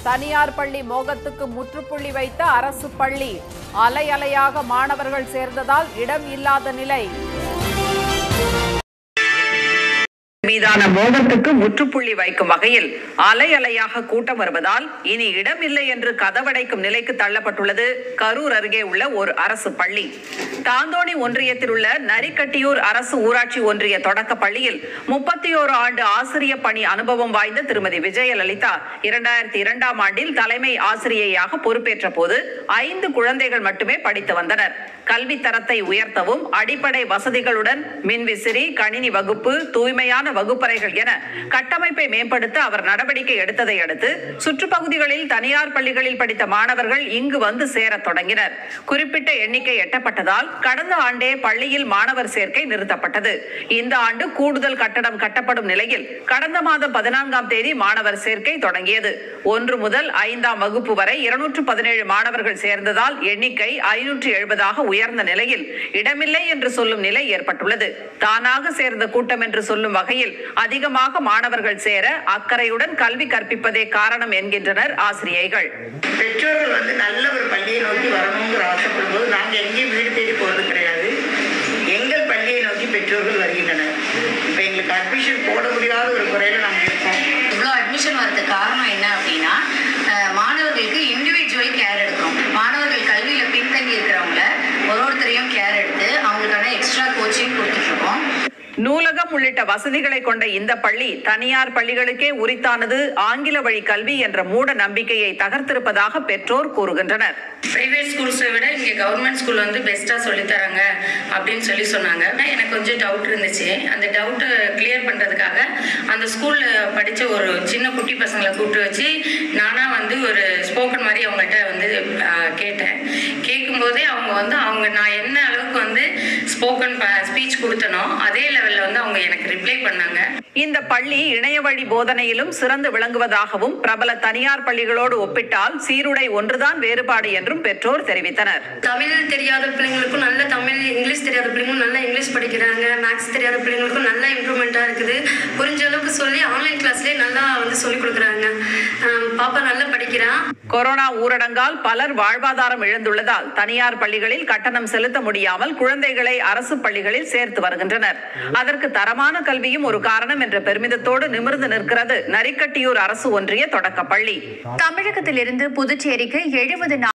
தனியார் பள்ளி மோகத்துக்கு முற்றுப்புள்ளி வைத்த அரசு பள்ளி அலை அலையாக மாணவர்கள் சேர்ந்ததால் இடம் இல்லாத நிலை மீதான மோகத்துக்கு முற்றுப்புள்ளி வைக்கும் வகையில் அலை அலையாக கூட்டம் வருவதால் இனி இடமில்லை என்று கதவடைக்கும் நிலைக்கு தள்ளப்பட்டுள்ளது கரூர் அருகே உள்ள ஒரு அரசு பள்ளி தாந்தோணி ஒன்றியத்தில் உள்ள நரிக்கட்டியூர் அரசு ஊராட்சி ஒன்றிய தொடக்க பள்ளியில் முப்பத்தி ஓரு ஆண்டு ஆசிரிய பணி அனுபவம் வாய்ந்த திருமதி விஜயலலிதா இரண்டாயிரத்தி இரண்டாம் ஆண்டில் தலைமை ஆசிரியையாக பொறுப்பேற்ற போது ஐந்து குழந்தைகள் மட்டுமே படித்து வந்தனர் கல்வி தரத்தை உயர்த்தவும் அடிப்படை வசதிகளுடன் மின்விசிறி கணினி வகுப்பு தூய்மையான வகுப்பறைகள் என கட்டமைப்பை மேம்படுத்த அவர் நடவடிக்கை எடுத்ததை அடுத்து சுற்றுப்பகுதிகளில் தனியார் பள்ளிகளில் படித்த மாணவர்கள் இங்கு வந்து சேரத் தொடங்கினர் குறிப்பிட்ட எண்ணிக்கை எட்டப்பட்டதால் கடந்த ஆண்டே பள்ளியில் மாணவர் சேர்க்கை நிறுத்தப்பட்டது இந்த ஆண்டு கூடுதல் கட்டடம் கட்டப்படும் நிலையில் கடந்த மாதம் பதினான்காம் தேதி மாணவர் சேர்க்கை தொடங்கியது ஒன்று முதல் ஐந்தாம் வகுப்பு வரை இருநூற்று பதினேழு மாணவர்கள் சேர்ந்ததால் எண்ணிக்கை ஐநூற்று எழுபதாக உயர்ந்த நிலையில் இடமில்லை என்று சொல்லும் நிலை ஏற்பட்டுள்ளது தானாக சேர்ந்த கூட்டம் என்று சொல்லும் வகையில் அதிகமாக மாணவர்கள் சேர அக்கறையுடன் கல்வி கற்பிப்பதே காரணம் என்கின்றனர் ஆசிரியைகள் பெற்றோர்கள் வந்து நல்ல ஒரு பள்ளியை நோக்கி வரணுங்கிற ஆசைப்படும் போது நாங்கள் எங்கேயும் வீடு தேடி போகிறது கிடையாது எங்கள் பள்ளியை நோக்கி பெற்றோர்கள் வருகின்றனர் இப்போ எங்களுக்கு அட்மிஷன் போட முடியாத ஒரு குறையில நாங்கள் இருக்கோம் இவ்வளோ அட்மிஷன் வரதுக்கு காரணம் என்ன அப்படின்னா அஹ், மாணவர்களுக்கு இண்டிவிஜுவல் கேர் எடுக்கிறோம் மாணவர்கள் கல்வியில் பின்தங்கி இருக்கிறவங்கள ஒரு ஒருத்தரையும் கேர் எடுத்து அவங்களுக்கான எக்ஸ்ட்ரா கோச்சிங் கொடுத்துட்ருக்கோம் நூலகம் உள்ளிட்ட வசதிகளை கொண்ட இந்த பள்ளி தனியார் பள்ளிகளுக்கே உரித்தானது ஆங்கில வழி கல்வி என்ற மூட நம்பிக்கையை தகர்த்திருப்பதாக பெற்றோர் கூறுகின்றனர் ப்ரைவேட் ஸ்கூல்ஸை விட இங்கே கவர்மெண்ட் ஸ்கூல் வந்து பெஸ்ட்டாக சொல்லித்தராங்க அப்படின்னு சொல்லி சொன்னாங்க ஆனா எனக்கு கொஞ்சம் டவுட் இருந்துச்சு அந்த டவுட்டை கிளியர் பண்ணுறதுக்காக அந்த ஸ்கூலில் படித்த ஒரு சின்ன குட்டி பசங்களை கூப்பிட்டு வச்சு நானாக வந்து ஒரு ஸ்போக்கன் மாதிரி அவங்கள்ட்ட வந்து ஆஹ், கேட்டேன் கேட்கும்போதே அவங்க வந்து அவங்க நான் என்ன அளவுக்கு வந்து ஸ்போக்கன் ஸ்பீச் கொடுத்தனோ அதே லெவலில் வந்து அவங்க எனக்கு ரிப்ளை பண்ணாங்க இந்த பள்ளி இணைய வழி போதனையிலும் சிறந்து விளங்குவதாகவும் பிரபல தனியார் பள்ளிகளோடு ஒப்பிட்டால் சீருடை ஒன்றுதான் வேறுபாடு என்றும் பெற்றோர் தெரிவித்தனர் தமிழ் தெரியாத பிள்ளைங்களுக்கும் நல்ல தமிழ் இங்கிலீஷ் தெரியாத பிள்ளைங்களும் நல்லா இங்கிலீஷ் படிக்கிறாங்க மேக்ஸ் தெரியாத பிள்ளைங்களுக்கும் நல்ல இம்ப்ரூவ்மெண்ட்டாக இருக்குது புரிஞ்ச அளவுக்கு சொல்லி ஆன்லைன் கிளாஸ்லேயே நல்லா வந்து சொல்லி கொடுக்குறாங்க ஆம், பாப்பா நல்லா படிக்கிறான் கொரோனா ஊரடங்கால் பலர் வாழ்வாதாரம் இழந்துள்ளதால் தனியார் பள்ளிகளில் கட்டணம் செலுத்த முடியாமல் குழந்தைகளை அரசு பள்ளிகளில் சேர்த்து வருகின்றனர் அதற்கு தரமான கல்வியும் ஒரு காரணம் என்ற பெருமிதத்தோடு நிமிர்ந்து நிற்கிறது நரிக்கட்டியூர் அரசு ஒன்றிய தொடக்கப்பள்ளி தமிழகத்திலிருந்து புதுச்சேரிக்கு எழுபது